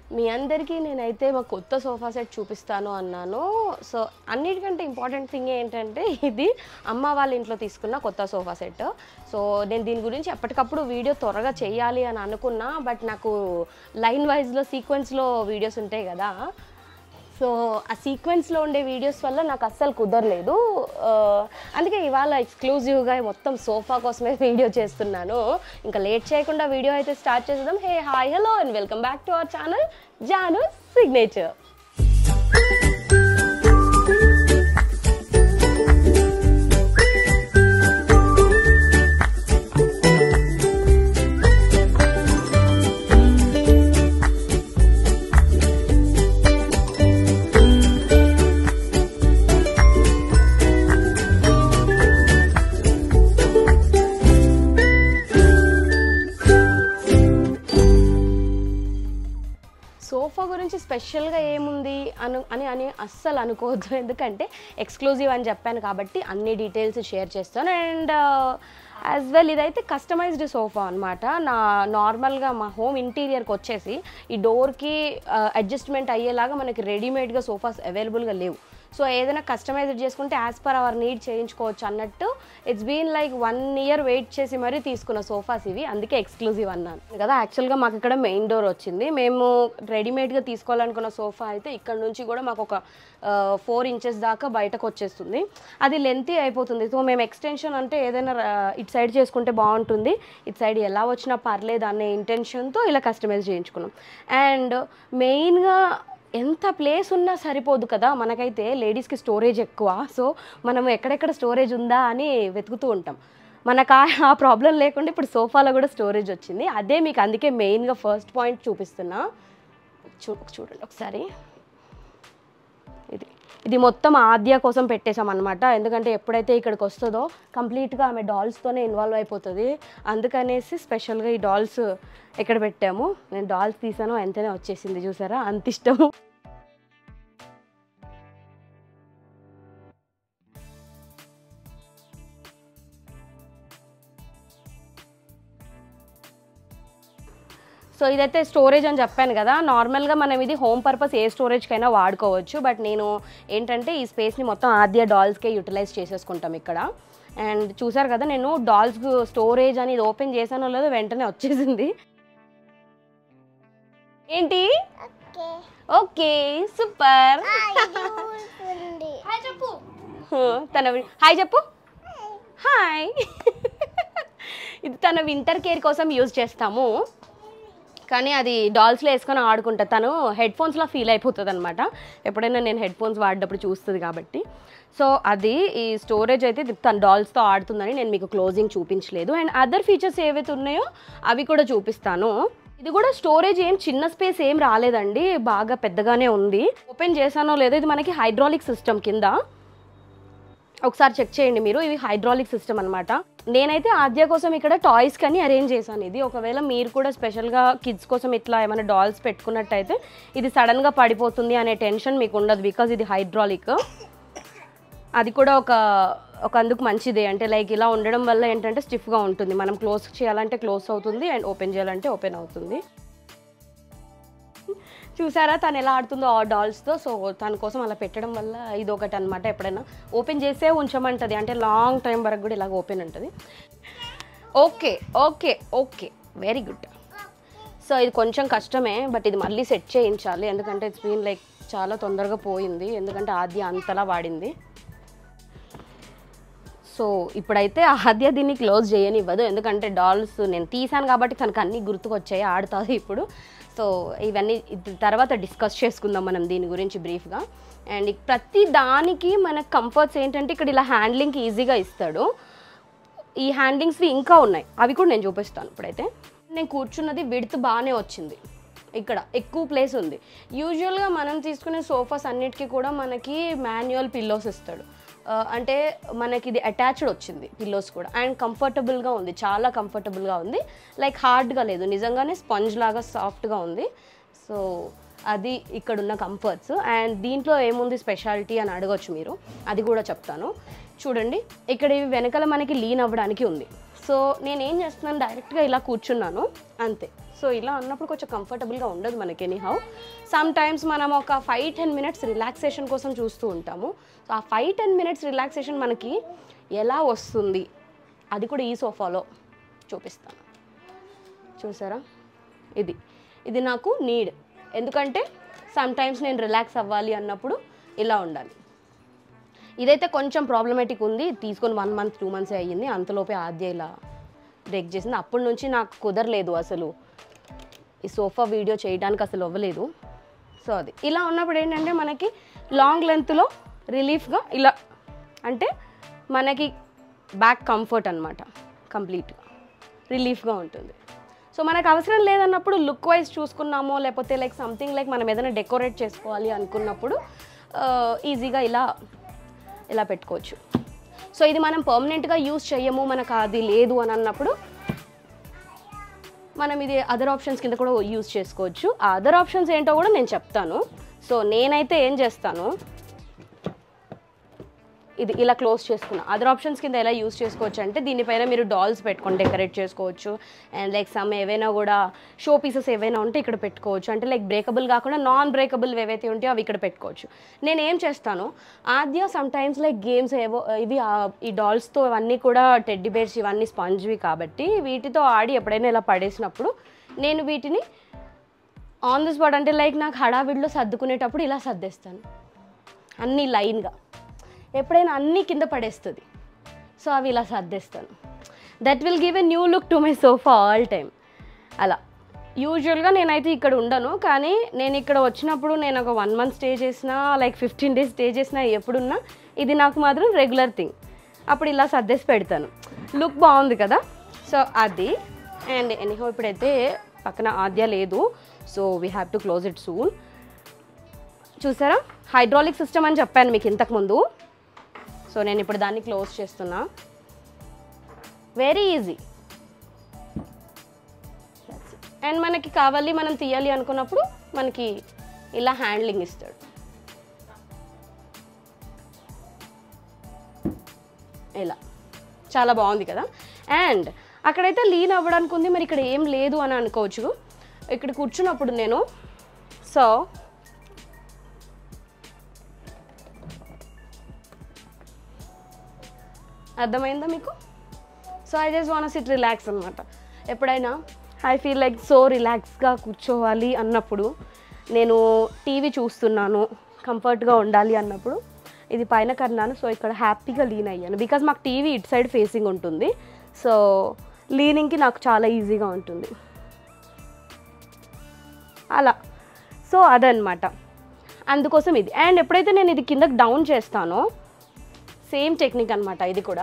మీ అందరికీ నేనైతే మా కొత్త సోఫా సెట్ చూపిస్తాను అన్నాను సో అన్నిటికంటే ఇంపార్టెంట్ థింగ్ ఏంటంటే ఇది అమ్మ వాళ్ళ ఇంట్లో తీసుకున్న కొత్త సోఫా సెట్ సో నేను దీని గురించి ఎప్పటికప్పుడు వీడియో త్వరగా చేయాలి అని అనుకున్నా బట్ నాకు లైన్ వైజ్లో సీక్వెన్స్లో వీడియోస్ ఉంటాయి కదా సో ఆ సీక్వెన్స్లో ఉండే వీడియోస్ వల్ల నాకు అస్సలు కుదరలేదు ఆ, అందుకే ఇవాళ ఎక్స్క్లూజివ్గా మొత్తం సోఫా కోసమే వీడియో చేస్తున్నాను ఇంకా లేట్ చేయకుండా వీడియో అయితే స్టార్ట్ చేద్దాం hey hi hello and welcome back to our channel Janu signature sofa గురించి స్పెషల్గా ఏముంది అను అని అని అస్సలు అనుకోవద్దు ఎందుకంటే ఎక్స్క్లూజివ్ అని చెప్పాను కాబట్టి అన్ని డీటెయిల్స్ షేర్ చేస్తాను అండ్ యాజ్ వెల్ ఇదైతే కస్టమైజ్డ్ సోఫా అనమాట నా నార్మల్గా మా హోమ్ ఇంటీరియర్కి వచ్చేసి ఈ డోర్కి అడ్జస్ట్మెంట్ అయ్యేలాగా మనకి రెడీమేడ్గా సోఫాస్ అవైలబుల్గా లేవు సో ఏదైనా కస్టమైజ్ చేసుకుంటే యాజ్ పర్ అవర్ నీడ్ చేయించుకోవచ్చు అన్నట్టు it's been like one year wait చేసి మరీ తీసుకున్న సోఫాస్ ఇవి అందుకే ఎక్స్క్లూజివ్ అన్నాను కదా యాక్చువల్గా మాకు ఇక్కడ మెయిన్ డోర్ వచ్చింది మేము రెడీమేడ్గా తీసుకోవాలనుకున్న సోఫా అయితే ఇక్కడ నుంచి కూడా మాకు ఒక ఫోర్ ఇంచెస్ దాకా బయటకు వచ్చేస్తుంది అది లెంతీ అయిపోతుంది సో మేము ఎక్స్టెన్షన్ అంటే ఏదైనా ఆ, ఇటు సైడ్ చేసుకుంటే బాగుంటుంది ఇటు సైడ్ ఎలా వచ్చినా పర్లేదు అనే ఇంటెన్షన్తో ఇలా కస్టమైజ్ చేయించుకున్నాం అండ్ మెయిన్గా ఎంత ప్లేస్ ఉన్నా సరిపోదు కదా మనకైతే లేడీస్కి స్టోరేజ్ ఎక్కువ సో మనం ఎక్కడెక్కడ స్టోరేజ్ ఉందా అని వెతుకుతూ ఉంటాం మనకు ఆ ఆ ప్రాబ్లం లేకుండా ఇప్పుడు సోఫాలో కూడా స్టోరేజ్ వచ్చింది అదే మీకు అందుకే మెయిన్గా ఫస్ట్ పాయింట్ చూపిస్తున్నా చూ చూడండి ఒకసారి ఇది ఇది మొత్తం ఆద్య కోసం పెట్టేశాం అనమాట ఎందుకంటే ఎప్పుడైతే ఇక్కడికి వస్తుందో కంప్లీట్గా ఆమె డాల్స్తోనే ఇన్వాల్వ్ అయిపోతుంది అందుకనేసి స్పెషల్గా ఈ డాల్స్ ఎక్కడ పెట్టాము నేను డాల్స్ తీసాను వెంటనే వచ్చేసింది చూసారా అంత ఇష్టము సో ఇదైతే స్టోరేజ్ అని చెప్పాను కదా నార్మల్గా మనం ఇది హోమ్ పర్పస్ ఏ స్టోరేజ్కైనా వాడుకోవచ్చు బట్ నేను ఏంటంటే ఈ స్పేస్ని మొత్తం ఆద్య డాల్స్కే యూటిలైజ్ చేసేసుకుంటాం ఇక్కడ అండ్ చూసారు కదా నేను డాల్స్ స్టోరేజ్ అని ఇది ఓపెన్ చేశానో లేదో వెంటనే వచ్చేసింది ఏంటి ఓకే సూపర్ తన వి- హాయ్ చెప్పు హాయ్ ఇది తన వింటర్ కేర్ కోసం యూజ్ చేస్తాము కానీ అది డాల్స్లో వేసుకొని ఆడుకుంటా తను హెడ్ ఫోన్స్లో ఫీల్ అయిపోతుంది అనమాట ఎప్పుడైనా నేను హెడ్ ఫోన్స్ వాడేటప్పుడు చూస్తుంది కాబట్టి సో అది ఈ స్టోరేజ్ అయితే ఇది తన డాల్స్తో ఆడుతుందని నేను మీకు క్లోజింగ్ చూపించలేదు అండ్ అదర్ ఫీచర్స్ ఏవైతే ఉన్నాయో అవి కూడా చూపిస్తాను ఇది కూడా స్టోరేజ్ ఏం చిన్న స్పేస్ ఏం రాలేదండి బాగా పెద్దగానే ఉంది ఓపెన్ చేశానో లేదో ఇది మనకి హైడ్రాలిక్ సిస్టమ్ కింద ఒకసారి చెక్ చేయండి మీరు ఇవి హైడ్రాలిక్ సిస్టమ్ అనమాట నేనైతే ఆద్య కోసం ఇక్కడ టాయ్స్ కని అరేంజ్ చేశాను ఇది ఒకవేళ మీరు కూడా స్పెషల్గా కిడ్స్ కోసం ఇట్లా ఏమైనా డాల్స్ పెట్టుకున్నట్టయితే ఇది సడన్గా పడిపోతుంది అనే టెన్షన్ మీకు ఉండదు బికాజ్ ఇది హైడ్రాలిక్ అది కూడా ఒక ఒక అందుకు మంచిదే అంటే లైక్ ఇలా ఉండడం వల్ల ఏంటంటే స్టిఫ్గా ఉంటుంది మనం క్లోజ్ చేయాలంటే క్లోజ్ అవుతుంది అండ్ ఓపెన్ చేయాలంటే ఓపెన్ అవుతుంది చూసారా తను ఎలా ఆడుతుందో ఆ డాల్స్తో సో తన కోసం అలా పెట్టడం వల్ల ఇది ఒకటి అనమాట ఎప్పుడైనా ఓపెన్ చేసే ఉంచమంటుంది అంటే లాంగ్ టైం వరకు కూడా ఇలాగ ఓపెన్ ఉంటుంది okay okay okay very good so ఇది కొంచెం కష్టమే బట్ ఇది మళ్ళీ సెట్ చేయించాలి ఎందుకంటే ఇట్స్ బీన్ లైక్ చాలా తొందరగా పోయింది ఎందుకంటే ఆద్య అంతలా వాడింది సో ఇప్పుడైతే ఆద్య దీన్ని క్లోజ్ చేయనివ్వదు ఎందుకంటే డాల్స్ నేను తీసాను కాబట్టి తనకు అన్నీ గుర్తుకొచ్చాయి ఆడుతుంది ఇప్పుడు సో ఇవన్నీ ఇది తర్వాత డిస్కస్ చేసుకుందాం మనం దీని గురించి బ్రీఫ్గా అండ్ ప్రతి దానికి మనకు కంఫర్ట్స్ ఏంటంటే ఇక్కడ ఇలా హ్యాండ్లింగ్ ఈజీగా ఇస్తాడు ఈ హ్యాండింగ్స్వి ఇంకా ఉన్నాయి అవి కూడా నేను చూపిస్తాను ఇప్పుడైతే నేను కూర్చున్నది విడ్త్ బాగానే వచ్చింది ఇక్కడ ఎక్కువ ప్లేస్ ఉంది యూజువల్గా మనం తీసుకునే సోఫాస్ అన్నిటికీ కూడా మనకి మాన్యువల్ పిల్లోస్ ఇస్తాడు ఆ, అంటే మనకి ఇది అటాచ్డ్ వచ్చింది పిల్లోస్ కూడా అండ్ కంఫర్టబుల్గా ఉంది చాలా కంఫర్టబుల్గా ఉంది లైక్ హార్డ్గా లేదు నిజంగానే స్పంజ్ లాగా సాఫ్ట్గా ఉంది సో అది ఇక్కడ ఉన్న కంఫర్ట్స్ అండ్ దీంట్లో ఏముంది స్పెషాలిటీ అని అడగొచ్చు మీరు అది కూడా చెప్తాను చూడండి ఇక్కడ ఇవి వెనకాల మనకి లీన్ అవ్వడానికి ఉంది సో నేను ఏం చేస్తున్నాను డైరెక్ట్గా ఇలా కూర్చున్నాను అంతే సో ఇలా అన్నప్పుడు కొంచెం కంఫర్టబుల్గా ఉండదు మనకి ఎనీహౌ సమ్ టైమ్స్ మనం ఒక ఫైవ్ టెన్ మినిట్స్ రిలాక్సేషన్ కోసం చూస్తూ ఉంటాము సో ఆ ఫైవ్ టెన్ మినిట్స్ రిలాక్సేషన్ మనకి ఎలా వస్తుంది అది కూడా ఈ సోఫాలో చూపిస్తాను చూసారా ఇది ఇది నాకు నీడ్ ఎందుకంటే సమ్ టైమ్స్ నేను రిలాక్స్ అవ్వాలి అన్నప్పుడు ఇలా ఉండాలి ఇదైతే కొంచెం ప్రాబ్లమేటిక్ ఉంది తీసుకొని వన్ మంత్ టూ మంత్స్ అయ్యింది అంతలోపే ఆద్య ఇలా బ్రేక్ చేసింది అప్పటి నుంచి నాకు కుదరలేదు అసలు ఈ సోఫా వీడియో చేయడానికి అసలు అవ్వలేదు సో అది ఇలా ఉన్నప్పుడు ఏంటంటే మనకి లాంగ్ లెంత్లో రిలీఫ్గా ఇలా అంటే మనకి బ్యాక్ కంఫర్ట్ అనమాట కంప్లీట్గా రిలీఫ్గా ఉంటుంది సో మనకు అవసరం లేదన్నప్పుడు లుక్ వైజ్ చూసుకున్నామో లేకపోతే లైక్ సంథింగ్ లైక్ మనం ఏదైనా డెకరేట్ చేసుకోవాలి అనుకున్నప్పుడు ఈజీగా ఇలా ఇలా పెట్టుకోవచ్చు సో ఇది మనం పర్మనెంట్గా యూస్ చేయము మనకు అది లేదు అని అన్నప్పుడు మనం ఇది అదర్ ఆప్షన్స్ కింద కూడా యూస్ చేసుకోవచ్చు ఆ అదర్ ఆప్షన్స్ ఏంటో కూడా నేను చెప్తాను సో నేనైతే ఏం చేస్తాను ఇది ఇలా క్లోజ్ చేసుకున్నా అదర్ ఆప్షన్స్ కింద ఎలా యూస్ చేసుకోవచ్చు అంటే దీనిపైన మీరు డాల్స్ పెట్టుకొని డెకరేట్ చేసుకోవచ్చు అండ్ లైక్ సమ్ ఏవైనా కూడా షో పీసెస్ ఏవైనా ఉంటే ఇక్కడ పెట్టుకోవచ్చు అంటే లైక్ బ్రేకబుల్ కాకుండా నాన్ బ్రేకబుల్ ఏవైతే ఉంటాయో అవి ఇక్కడ పెట్టుకోవచ్చు నేను ఏం చేస్తాను Aadya sometimes like games ఏవో ఇవి ఆ, ఈ డాల్స్తో ఇవన్నీ కూడా టెడ్డీ బేర్స్ ఇవన్నీ స్పాంజ్వి కాబట్టి వీటితో ఆడి ఎప్పుడైనా ఇలా పడేసినప్పుడు నేను వీటిని ఆన్ ది స్పాట్ అంటే లైక్ నాకు హడావిడిలో సర్దుకునేటప్పుడు ఇలా సర్దేస్తాను అన్నీ లైన్గా ఎప్పుడైనా అన్నీ కింద పడేస్తుంది సో అవి ఇలా సర్దేస్తాను that will give a new look to my sofa all time అలా యూజువల్గా నేనైతే ఇక్కడ ఉండను కానీ నేను ఇక్కడ వచ్చినప్పుడు నేను ఒక వన్ మంత్ స్టే చేసినా లైక్ ఫిఫ్టీన్ డేస్ స్టే చేసినా ఎప్పుడున్నా ఇది నాకు మాత్రం రెగ్యులర్ థింగ్ అప్పుడు ఇలా సర్దేసి పెడతాను లుక్ బాగుంది కదా సో అది అండ్ ఎనీహో ఇప్పుడైతే పక్కన ఆద్య లేదు so we have to close it soon చూసారా హైడ్రాలిక్ సిస్టమ్ అని చెప్పాను మీకు ఇంతకుముందు సో నేను ఇప్పుడు దాన్ని క్లోజ్ చేస్తున్నా వెరీ ఈజీ అండ్ మనకి కావాలి మనం తీయాలి అనుకున్నప్పుడు మనకి ఇలా హ్యాండ్లింగ్ ఇస్తాడు ఇలా చాలా బాగుంది కదా అండ్ అక్కడైతే లీన్ అవ్వడానికి ఉంది మరి ఇక్కడ ఏం లేదు అని అనుకోవచ్చు ఇక్కడ కూర్చున్నప్పుడు నేను సో అర్థమైందా మీకు so I just want sit relax అనమాట ఎప్పుడైనా ఐ ఫీల్ లైక్ సో రిలాక్స్గా కూర్చోవాలి అన్నప్పుడు నేను టీవీ చూస్తున్నాను కంఫర్ట్గా ఉండాలి అన్నప్పుడు ఇది పైన కన్నాను సో ఇక్కడ హ్యాపీగా లీన్ అయ్యాను బికాజ్ మాకు టీవీ ఇటు సైడ్ ఫేసింగ్ ఉంటుంది సో లీనింగ్కి నాకు చాలా ఈజీగా ఉంటుంది అలా సో అదనమాట అందుకోసం ఇది అండ్ ఎప్పుడైతే నేను ఇది కిందకి డౌన్ చేస్తానో సేమ్ టెక్నిక్ అనమాట ఇది కూడా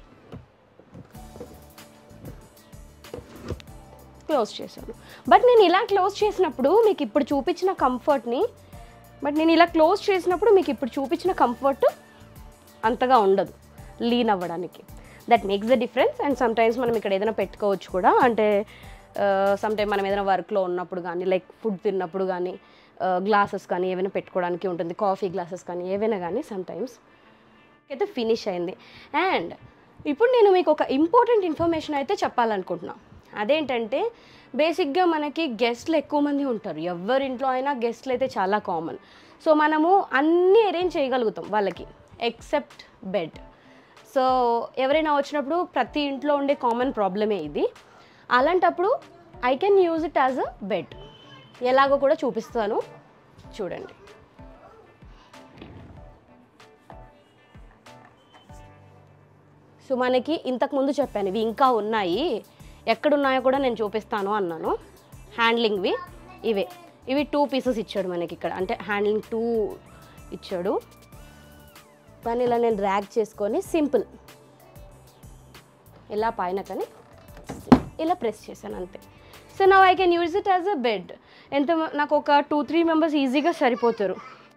క్లోజ్ చేశాను బట్ నేను ఇలా క్లోజ్ చేసినప్పుడు మీకు ఇప్పుడు చూపించిన కంఫర్ట్ని బట్ నేను ఇలా క్లోజ్ చేసినప్పుడు మీకు ఇప్పుడు చూపించిన కంఫర్ట్ అంతగా ఉండదు లీన్ అవ్వడానికి that makes the difference and sometimes మనం ఇక్కడ ఏదైనా పెట్టుకోవచ్చు కూడా అంటే సమ్ టైమ్ మనం ఏదైనా వర్క్లో ఉన్నప్పుడు కానీ లైక్ ఫుడ్ తిన్నప్పుడు కానీ గ్లాసెస్ కానీ ఏవైనా పెట్టుకోవడానికి ఉంటుంది కాఫీ గ్లాసెస్ కానీ ఏవైనా కానీ సమ్ టైమ్స్ అయితే ఫినిష్ అయింది అండ్ ఇప్పుడు నేను మీకు ఒక ఇంపార్టెంట్ ఇన్ఫర్మేషన్ అయితే చెప్పాలనుకుంటున్నా అదేంటంటే బేసిక్గా మనకి గెస్ట్లు ఎక్కువ మంది ఉంటారు ఎవరి ఇంట్లో అయినా గెస్ట్లు అయితే చాలా కామన్ సో మనము అన్నీ అరేంజ్ చేయగలుగుతాం వాళ్ళకి ఎక్సెప్ట్ బెడ్ సో ఎవరైనా వచ్చినప్పుడు ప్రతి ఇంట్లో ఉండే కామన్ ప్రాబ్లమే ఇది అలాంటప్పుడు I can use it as a bed ఎలాగో కూడా చూపిస్తాను చూడండి సో మనకి ఇంతకుముందు చెప్పాను ఇవి ఇంకా ఉన్నాయి ఎక్కడున్నాయో కూడా నేను చూపిస్తాను అన్నాను హ్యాండ్లింగ్వి ఇవే ఇవి టూ పీసెస్ ఇచ్చాడు మనకి ఇక్కడ అంటే హ్యాండ్లింగ్ టూ ఇచ్చాడు దాన్ని ఇలా నేను డ్రాగ్ చేసుకొని సింపుల్ ఇలా పైన కానీ ఇలా ప్రెస్ చేశాను అంతే సో నా I can use it as a bed ఎంత నాకు ఒక టూ త్రీ మెంబర్స్ ఈజీగా సరిపోతారు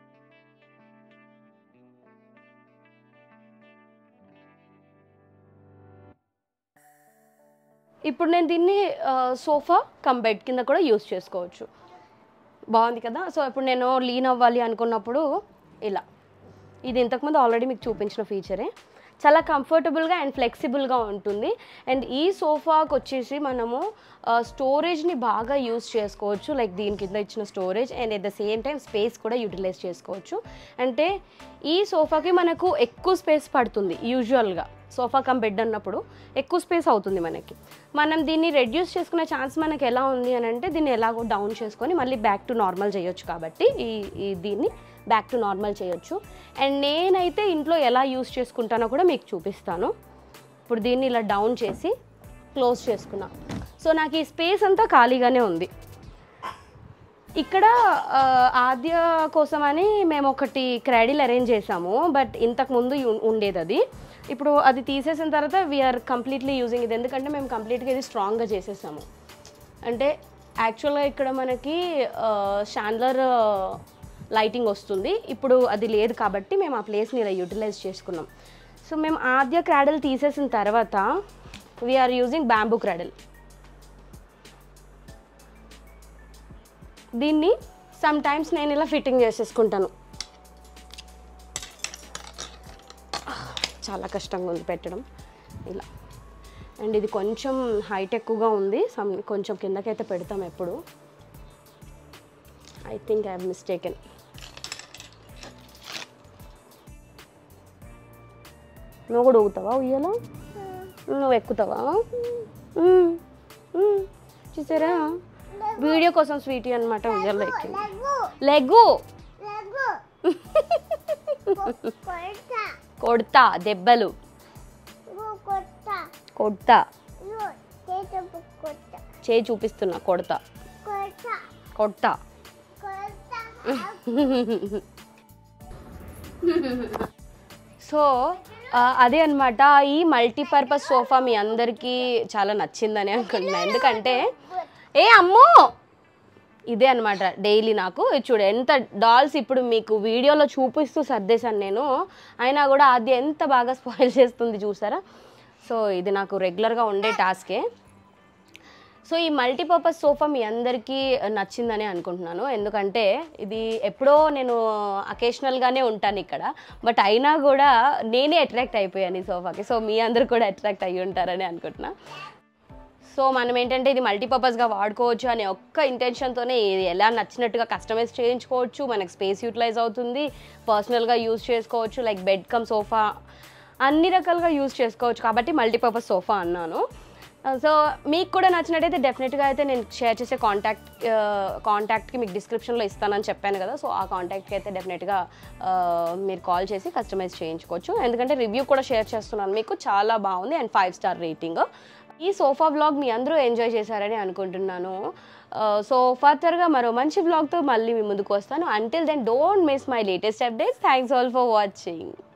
ఇప్పుడు నేను దీన్ని సోఫా కమ్ బెడ్ కింద కూడా యూస్ చేసుకోవచ్చు బాగుంది కదా సో ఇప్పుడు నేను లీన్ అవ్వాలి అనుకున్నప్పుడు ఇలా ఇది ఇంతకుముందు ఆల్రెడీ మీకు చూపించిన ఫీచరే చాలా కంఫర్టబుల్గా అండ్ ఫ్లెక్సిబుల్గా ఉంటుంది అండ్ ఈ సోఫాకి వచ్చేసి మనము స్టోరేజ్ని బాగా యూస్ చేసుకోవచ్చు లైక్ దీని కింద ఇచ్చిన storage and at the same time space కూడా యూటిలైజ్ చేసుకోవచ్చు అంటే ఈ సోఫాకి మనకు ఎక్కువ స్పేస్ పడుతుంది యూజువల్గా సోఫా కమ్ బెడ్ అన్నప్పుడు ఎక్కువ స్పేస్ అవుతుంది మనకి మనం దీన్ని రెడ్యూస్ చేసుకునే ఛాన్స్ మనకి ఎలా ఉంది అని అంటే దీన్ని ఎలాగో డౌన్ చేసుకొని మళ్ళీ బ్యాక్ టు నార్మల్ చేయొచ్చు కాబట్టి ఈ ఈ దీన్ని బ్యాక్ టు నార్మల్ చేయొచ్చు అండ్ నేనైతే ఇంట్లో ఎలా యూస్ చేసుకుంటానో కూడా మీకు చూపిస్తాను ఇప్పుడు దీన్ని ఇలా డౌన్ చేసి క్లోజ్ చేసుకున్నా సో నాకు ఈ స్పేస్ అంతా ఖాళీగానే ఉంది ఇక్కడ ఆ, ఆద్య కోసమని మేము ఒకటి క్రాడిల్ అరేంజ్ చేసాము బట్ ఇంతకు ముందు ఉం- ఉండేది అది ఇప్పుడు అది తీసేసిన తర్వాత వీఆర్ కంప్లీట్లీ యూజింగ్ ఇది ఎందుకంటే మేము కంప్లీట్గా ఇది స్ట్రాంగ్గా చేసేసాము అంటే యాక్చువల్గా ఇక్కడ మనకి షాండ్లర్ లైటింగ్ వస్తుంది ఇప్పుడు అది లేదు కాబట్టి మేము ఆ ప్లేస్ని ఇలా యూటిలైజ్ చేసుకున్నాం సో మేము ఆద్య క్రాడల్ తీసేసిన తర్వాత వీఆర్ యూజింగ్ బ్యాంబూ క్రాడల్ దీన్ని సమ్ టైమ్స్ నేను ఇలా ఫిట్టింగ్ చేసేసుకుంటాను చాలా కష్టంగా ఉంది పెట్టడం ఇలా అండ్ ఇది కొంచెం హైట్ ఎక్కువగా ఉంది సమ్ కొంచెం కిందకైతే పెడతాం ఎప్పుడు ఐ థింక్ ఐ మిస్టేకెన్ నువ్వు కూడా ఊగుతావా ఉయ్యాల నువ్వు ఎక్కుతావా మ్మ్. మ్మ్. చూసారా వీడియో కోసం స్వీటీ అనమాట ఉయ్యాల ఎక్కింది లెగ్గు కొడతా దెబ్బలు కొడతా చేయి చూపిస్తున్నా కొడతా కొడతా సో ఆ, అదే అనమాట ఈ మల్టీపర్పస్ సోఫా మీ అందరికీ చాలా నచ్చిందని అనుకుంటున్నా ఎందుకంటే ఏ అమ్మో ఇదే అనమాట డైలీ నాకు ఇది చూడు ఎంత డాల్స్ ఇప్పుడు మీకు వీడియోలో చూపిస్తూ సర్దేశాను నేను అయినా కూడా అది ఎంత బాగా స్పాయిల్ చేస్తుంది చూసారా సో ఇది నాకు రెగ్యులర్గా ఉండే టాస్కే సో ఈ మల్టీపర్పస్ సోఫా మీ అందరికీ నచ్చిందని అనుకుంటున్నాను ఎందుకంటే ఇది ఎప్పుడో నేను అకేషనల్గానే ఉంటాను ఇక్కడ బట్ అయినా కూడా నేనే అట్రాక్ట్ అయిపోయాను ఈ సోఫాకి సో మీ అందరు కూడా అట్రాక్ట్ అయ్యి ఉంటారని అనుకుంటున్నా సో మనం ఏంటంటే ఇది మల్టీపర్పస్గా వాడుకోవచ్చు అనే ఒక్క ఇంటెన్షన్తోనే ఇది ఎలా నచ్చినట్టుగా కస్టమైజ్ చేయించుకోవచ్చు మనకి స్పేస్ యూటిలైజ్ అవుతుంది పర్సనల్గా యూజ్ చేసుకోవచ్చు లైక్ బెడ్ కమ్ సోఫా అన్ని రకాలుగా యూజ్ చేసుకోవచ్చు కాబట్టి మల్టీపర్పస్ సోఫా అన్నాను సో మీకు కూడా నచ్చినట్టయితే డెఫినెట్గా అయితే నేను షేర్ చేసే కాంటాక్ట్ కాంటాక్ట్కి మీకు డిస్క్రిప్షన్లో ఇస్తానని చెప్పాను కదా సో ఆ కాంటాక్ట్కి అయితే డెఫినెట్గా మీరు కాల్ చేసి కస్టమైజ్ చేయించుకోవచ్చు ఎందుకంటే రివ్యూ కూడా షేర్ చేస్తున్నాను మీకు చాలా బాగుంది అండ్ ఫైవ్ స్టార్ రేటింగ్ ఈ సోఫా బ్లాగ్ మీ అందరూ ఎంజాయ్ చేశారని అనుకుంటున్నాను సో ఫర్దర్గా మరో మంచి బ్లాగ్తో మళ్ళీ మీ ముందుకు వస్తాను until then don't miss my latest updates thanks all for watching